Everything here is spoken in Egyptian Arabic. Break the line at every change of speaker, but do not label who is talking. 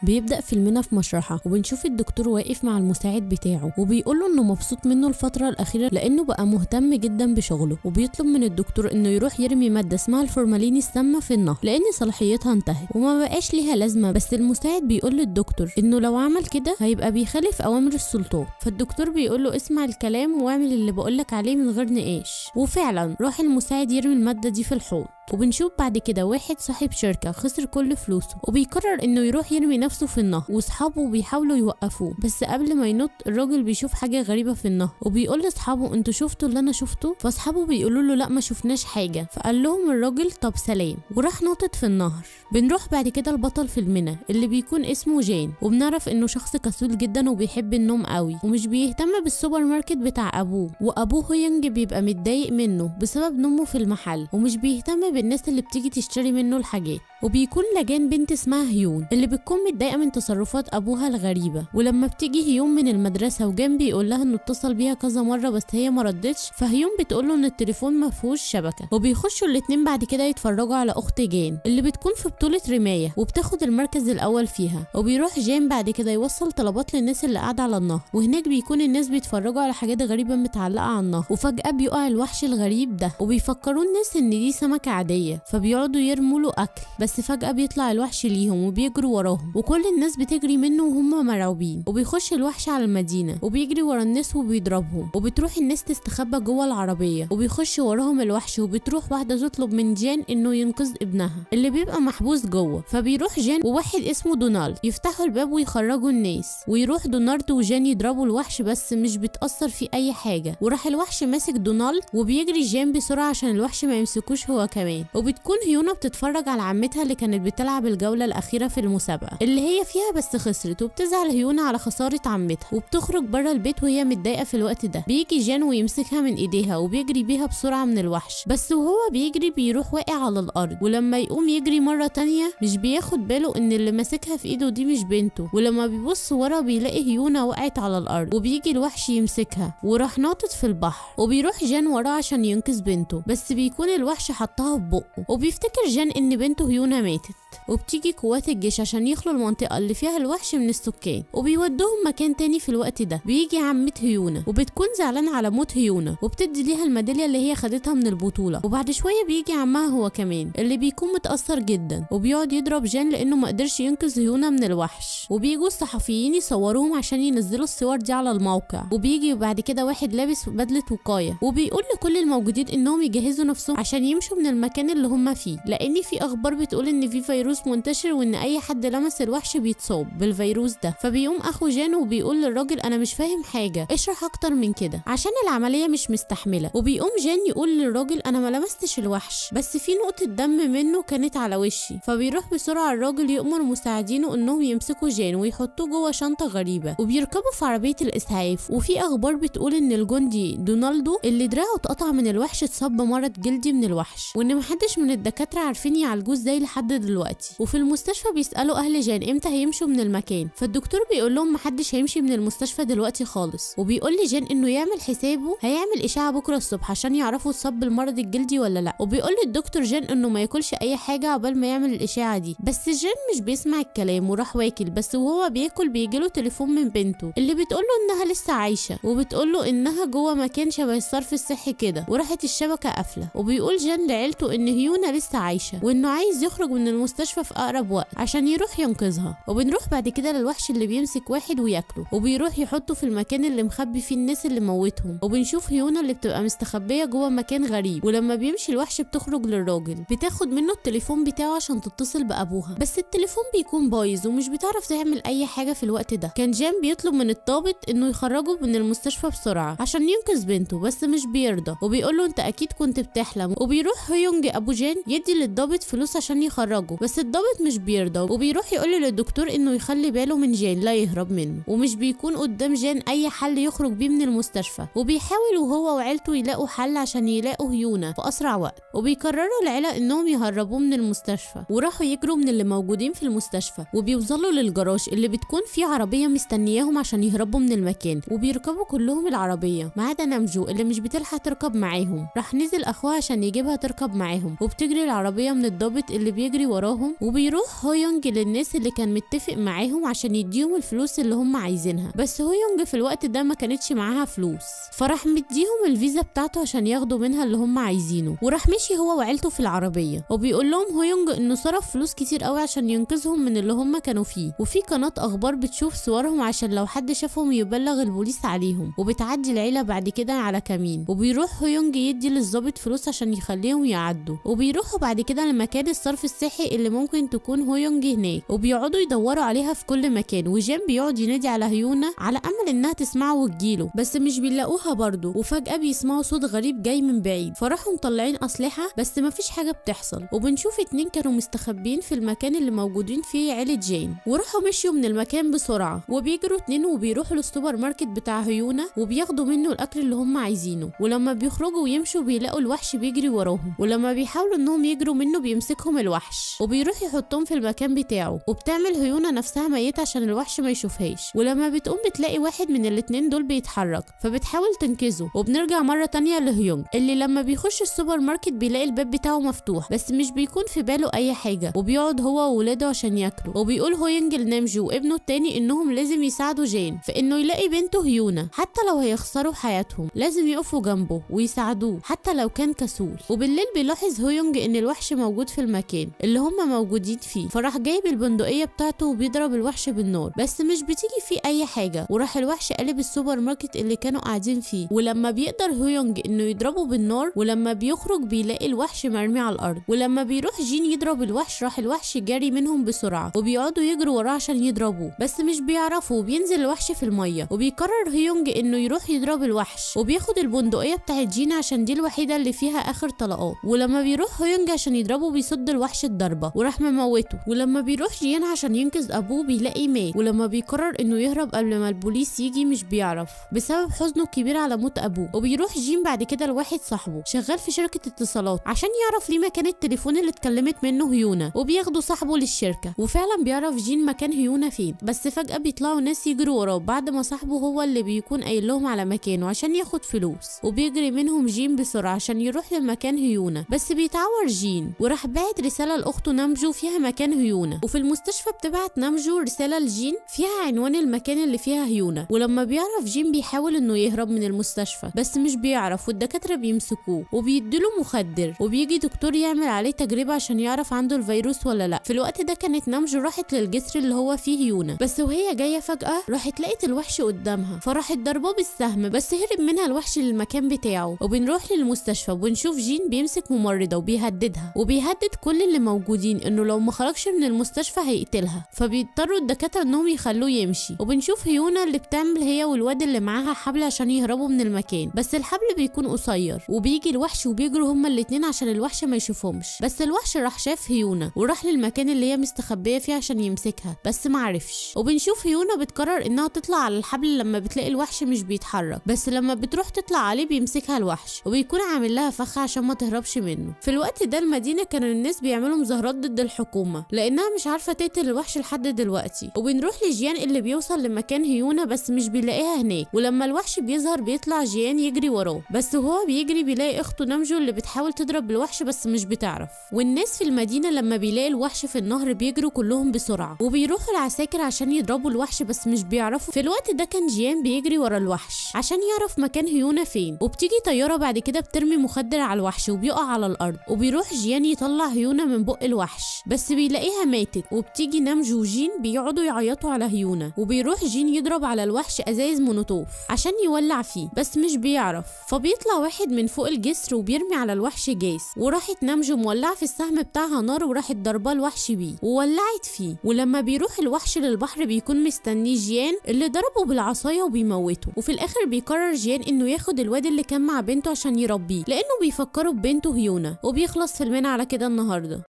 بيبدأ فيلمنا في مشرحة وبنشوف الدكتور واقف مع المساعد بتاعه وبيقول له انه مبسوط منه الفترة الأخيرة لأنه بقى مهتم جدا بشغله وبيطلب من الدكتور انه يروح يرمي مادة اسمها الفورمالين السامة في النهر لأن صلاحيتها انتهت وما بقاش ليها لازمة بس المساعد بيقول للدكتور انه لو عمل كده هيبقى بيخالف أوامر السلطان فالدكتور بيقول له اسمع الكلام واعمل اللي بقولك عليه من غير نقاش وفعلا راح المساعد يرمي المادة دي في الحوض وبنشوف بعد كده واحد صاحب شركة خسر كل فلوسه وبيقرر انه يروح يرمي نفسه في النهر واصحابه بيحاولوا يوقفوه بس قبل ما ينط الراجل بيشوف حاجة غريبة في النهر وبيقول لاصحابه انتوا شفتوا اللي انا شفته فاصحابه بيقولوا له لا ما شفناش حاجة فقال لهم الراجل طب سلام وراح نطت في النهر بنروح بعد كده البطل فيلمنا اللي بيكون اسمه جين وبنعرف انه شخص كسول جدا وبيحب النوم قوي ومش بيهتم بالسوبر ماركت بتاع ابوه وابوه هوينج بيبقى متضايق منه بسبب نومه في المحل ومش بيهتم بالناس اللي بتيجي تشتري منه الحاجات وبيكون لجان بنت اسمها هيون اللي بتكون متضايقه من تصرفات ابوها الغريبه ولما بتيجي هيون من المدرسه وجان بيقول لها انه اتصل بيها كذا مره بس هي ما ردتش فهيون بتقول له ان التليفون ما فيهوش شبكه وبيخشوا الاتنين بعد كده يتفرجوا على اخت جان اللي بتكون في بطوله رمايه وبتاخد المركز الاول فيها وبيروح جان بعد كده يوصل طلبات للناس اللي قاعده على النهر وهناك بيكون الناس بيتفرجوا على حاجات غريبه متعلقه على النهر وفجاه بيقع الوحش الغريب ده وبيفكروا الناس ان دي سمكه عاديه فبيقعدوا يرموا له اكل بس فجاه بيطلع الوحش ليهم وبيجروا وراهم وكل الناس بتجري منه وهم مرعوبين وبيخش الوحش على المدينه وبيجري ورا الناس وبيضربهم وبتروح الناس تستخبى جوه العربيه وبيخش وراهم الوحش وبتروح واحده تطلب من جان انه ينقذ ابنها اللي بيبقى محبوس جوه فبيروح جان وواحد اسمه دونالد يفتحوا الباب ويخرجوا الناس ويروح دونالد وجان يضربوا الوحش بس مش بتاثر فيه اي حاجه وراح الوحش ماسك دونالد وبيجري جان بسرعه عشان الوحش ما يمسكوش هو كمان وبتكون هيونا بتتفرج على عمتها اللي كانت بتلعب الجوله الاخيره في المسابقه اللي هي فيها بس خسرت وبتزعل هيونا على خساره عمتها وبتخرج بره البيت وهي متضايقه في الوقت ده بيجي جان ويمسكها من ايديها وبيجري بيها بسرعه من الوحش بس وهو بيجري بيروح واقع على الارض ولما يقوم يجري مره تانية مش بياخد باله ان اللي ماسكها في ايده دي مش بنته ولما بيبص ورا بيلاقي هيونا وقعت على الارض وبيجي الوحش يمسكها وراح ناطط في البحر وبيروح جان وراه عشان ينقذ بنته بس بيكون الوحش حطها في بقه وبيفتكر جان ان بنته هيونا ماتت وبتيجي قوات الجيش عشان يخلوا المنطقة اللي فيها الوحش من السكان وبيودوهم مكان تاني في الوقت ده بيجي عمة هيونا وبتكون زعلانة على موت هيونا وبتدي ليها الميدالية اللي هي خدتها من البطولة وبعد شوية بيجي عمها هو كمان اللي بيكون متأثر جدا وبيقعد يضرب جان لأنه ما قدرش ينقذ هيونا من الوحش وبيجوا الصحفيين يصوروهم عشان ينزلوا الصور دي على الموقع وبيجي بعد كده واحد لابس بدلة وقاية وبيقول لكل الموجودين انهم يجهزوا نفسهم عشان يمشوا من المكان اللي هم فيه لان في اخبار بتقول ان في فيروس منتشر وان اي حد لمس الوحش بيتصاب بالفيروس ده فبيقوم اخو جان وبيقول للراجل انا مش فاهم حاجه اشرح اكتر من كده عشان العمليه مش مستحمله وبيقوم جان يقول للراجل انا ما لمستش الوحش بس في نقطه دم منه كانت على وشي فبيروح بسرعه الراجل يأمر مساعدينه انهم يمسكوا جان ويحطوه جوه شنطه غريبه وبيركبوا في عربيه الاسعاف وفي اخبار بتقول ان الجندي دونالدو اللي دراعه اتقطع من الوحش اتصاب بمرض جلدي من الوحش وان محدش من الدكاتره عارفين يعالجوه ازاي لحد دلوقتي وفي المستشفى بيسالوا اهل جان امتى هيمشوا من المكان فالدكتور بيقول لهم محدش هيمشي من المستشفى دلوقتي خالص وبيقول لجان انه يعمل حسابه هيعمل اشاعه بكره الصبح عشان يعرفوا اتصاب بالمرض الجلدي ولا لا وبيقول للدكتور جان انه ما ياكلش اي حاجه عقبال ما يعمل الاشاعه دي بس جان مش بيسمع الكلام وراح واكل بس وهو بياكل بيجيله تليفون من بنته اللي بتقول له انها لسه عايشه وبتقول له انها جوه مكان شبه الصرف الصحي كده وراحت الشبكه قافله وبيقول جان لعيلته ان هيونا لسه عايشه وانه عايز يخرج من المستشفى في اقرب وقت عشان يروح ينقذها وبنروح بعد كده للوحش اللي بيمسك واحد وياكله وبيروح يحطه في المكان اللي مخبي فيه الناس اللي موتهم وبنشوف هيونا اللي بتبقى مستخبيه جوه مكان غريب ولما بيمشي الوحش بتخرج للراجل بتاخد منه التليفون بتاعه عشان تتصل بابوها بس التليفون بيكون بايظ ومش بتعرف تعمل اي حاجه في الوقت ده كان جان بيطلب من الضابط انه يخرجه من المستشفى بسرعه عشان ينقذ بنته بس مش بيرضى وبيقول له انت اكيد كنت بتحلم وبيروح هيونج ابو جان يدي للضابط فلوس عشان يخرجه بس الضابط مش بيرضى وبيروح يقول للدكتور انه يخلي باله من جان لا يهرب منه ومش بيكون قدام جان اي حل يخرج بيه من المستشفى وبيحاول وهو وعيلته يلاقوا حل عشان يلاقوا هيونا في اسرع وقت وبيقرروا العيله انهم يهربوه من المستشفى وراحوا يجروا من اللي موجودين في المستشفى وبيوصلوا للجراج اللي بتكون فيه عربيه مستنياهم عشان يهربوا من المكان وبيركبوا كلهم العربيه ما عدا نمجو اللي مش بتلحق تركب معاهم راح نزل اخوها عشان يجيبها تركب معاهم وبتجري العربيه من الضابط اللي بيجري وراهم وراهم وبيروح هويونج للناس اللي كان متفق معاهم عشان يديهم الفلوس اللي هم عايزينها بس هويونج في الوقت ده ما كانتش معاها فلوس فراح مديهم الفيزا بتاعته عشان ياخدوا منها اللي هم عايزينه وراح مشي هو وعيلته في العربيه وبيقول لهم هويونج انه صرف فلوس كتير قوي عشان ينقذهم من اللي هم كانوا فيه وفي قناه اخبار بتشوف صورهم عشان لو حد شافهم يبلغ البوليس عليهم وبتعدي العيله بعد كده على كمين وبيروح هويونج يدي للظابط فلوس عشان يخليهم يعدوا وبيروحوا بعد كده لمكان الصرف الصحي اللي ممكن تكون هويونج هناك وبيقعدوا يدوروا عليها في كل مكان وجيم بيقعد ينادي على هيونا على امل انها تسمعه وتجيله بس مش بيلاقوها برضه وفجاه بيسمعوا صوت غريب جاي من بعيد فراحوا مطلعين اسلحه بس مفيش حاجه بتحصل وبنشوف اتنين كانوا مستخبيين في المكان اللي موجودين فيه عيله جين وراحوا مشيوا من المكان بسرعه وبيجروا اتنين وبيروحوا للسوبر ماركت بتاع هيونا وبياخدوا منه الاكل اللي هم عايزينه ولما بيخرجوا ويمشوا بيلاقوا الوحش بيجري وراهم ولما بيحاولوا انهم يجروا منه بيمسكهم الوحش وبيروح يحطهم في المكان بتاعه وبتعمل هيونا نفسها ميتة عشان الوحش ما يشوفهاش ولما بتقوم بتلاقي واحد من الاتنين دول بيتحرك فبتحاول تنقذه وبنرجع مرة تانية لهيونج اللي لما بيخش السوبر ماركت بيلاقي الباب بتاعه مفتوح بس مش بيكون في باله اي حاجة وبيقعد هو وولاده عشان ياكلوا وبيقول هوينج لنامجو وابنه التاني انهم لازم يساعدوا جين في انه يلاقي بنته هيونا حتى لو هيخسروا حياتهم لازم يقفوا جنبه ويساعدوه حتى لو كان كسول وبالليل بيلاحظ هويونج ان الوحش موجود في المكان اللي هم موجودين فيه فراح جايب البندقية بتاعته وبيضرب الوحش بالنار بس مش بتيجي فيه اي حاجة وراح الوحش قلب السوبر ماركت اللي كانوا قاعدين فيه ولما بيقدر هويونج انه يضربه بالنار ولما بيخرج بيلاقي الوحش مرمي على الارض ولما بيروح جين يضرب الوحش راح الوحش جاري منهم بسرعة وبيقعدوا يجروا وراه عشان يضربوه بس مش بيعرفوا وبينزل الوحش في المية وبيقرر هيونج انه يروح يضرب الوحش وبياخد البندقية بتاعت جين عشان دي الوحيدة اللي فيها اخر طلقات ولما بيروح هيونج عشان يضربه بيصد الوحش الضربة وراح مموته ولما بيروح جين عشان ينقذ ابوه بيلاقيه مات ولما بيقرر انه يهرب قبل ما البوليس يجي مش بيعرف بسبب حزنه الكبير على موت ابوه وبيروح جين بعد كده لواحد صاحبه شغال في شركة اتصالات عشان يعرف ليه مكان التليفون اللي اتكلمت منه هيونا وبياخدوا صاحبه للشركة وفعلا بيعرف جين مكان هيونا فين بس فجأة بيطلعوا ناس يجروا وراه بعد ما صاحبه هو اللي بيكون قايل لهم على مكانه عشان ياخد فلوس وبيجري منهم جين بسرعة عشان يروح لمكان هيونا بس بيتعور جين وراح باعت رسالة لأخته نامجو فيها مكان هيونا وفي المستشفى بتبعت نامجو رسالة لجين فيها عنوان المكان اللي فيها هيونا ولما بيعرف جين بيحاول انه يهرب من المستشفى بس مش بيعرف والدكاترة بيمسكوه وبيديله مخدر وبيجي دكتور يعمل عليه تجربة عشان يعرف عنده الفيروس ولا لا في الوقت ده كانت نامجو راحت للجسر اللي هو فيه هيونا بس وهي جاية فجأة راحت لقيت الوحش قدامها فراحت ضرباه بالسهم بس هرب منها الوحش للمكان بتاعه وبنروح للمستشفى وبنشوف جين بيمسك ممرضة وبيهددها وبيهدد كل اللي موجودين انه لو ما خرجش من المستشفى هيقتلها فبيضطروا الدكاترة انهم يخلوه يمشي وبنشوف هيونا اللي بتعمل هي والواد اللي معاها حبل عشان يهربوا من المكان بس الحبل بيكون قصير وبيجي الوحش وبيجروا هما الاتنين عشان الوحش ما يشوفهمش بس الوحش راح شاف هيونا وراح للمكان اللي هي مستخبيه فيه عشان يمسكها بس ما عرفش وبنشوف هيونا بتقرر انها تطلع على الحبل لما بتلاقي الوحش مش بيتحرك بس لما بتروح تطلع عليه بيمسكها الوحش وبيكون عامل لها فخ عشان ما تهربش منه في الوقت ده المدينه كان الناس بيعملوا مظاهرات ضد الحكومه لانها مش عارفه تقتل الوحش لحد دلوقتي وبنروح لجيان اللي بيوصل لمكان هيونا بس مش بيلاقيها هناك ولما الوحش بيظهر بيطلع جيان يجري وراه بس وهو بيجري بيلاقي اخته نامجو اللي بتحاول تضرب الوحش بس مش بتعرف والناس في المدينه لما بيلاقي الوحش في النهر بيجروا كلهم بسرعه وبيروحوا العساكر عشان يضربوا الوحش بس مش بيعرفوا في الوقت ده كان جيان بيجري ورا الوحش عشان يعرف مكان هيونا فين وبتيجي طياره بعد كده بترمي مخدر على الوحش وبيقع على الارض وبيروح جيان يطلع هيونا من بق الوحش بس بيلاقيها ماتت وبتيجي نامجو وجين بيقعدوا يعيطوا على هيونا وبيروح جين يضرب على الوحش ازايز مونوتوف عشان يولع فيه بس مش بيعرف فبيطلع واحد من فوق الجسر وبيرمي على الوحش جاز وراحت نامجو مولعه في السهم بتاعها نار وراحت ضرباه الوحش بيه وولعت فيه ولما بيروح الوحش للبحر بيكون مستنيه جيان اللي ضربه بالعصايه وبيموته وفي الاخر بيقرر جيان انه ياخد الواد اللي كان مع بنته عشان يربيه لانه بيفكروا ببنته هيونا وبيخلص فيلمنا على كده النهارده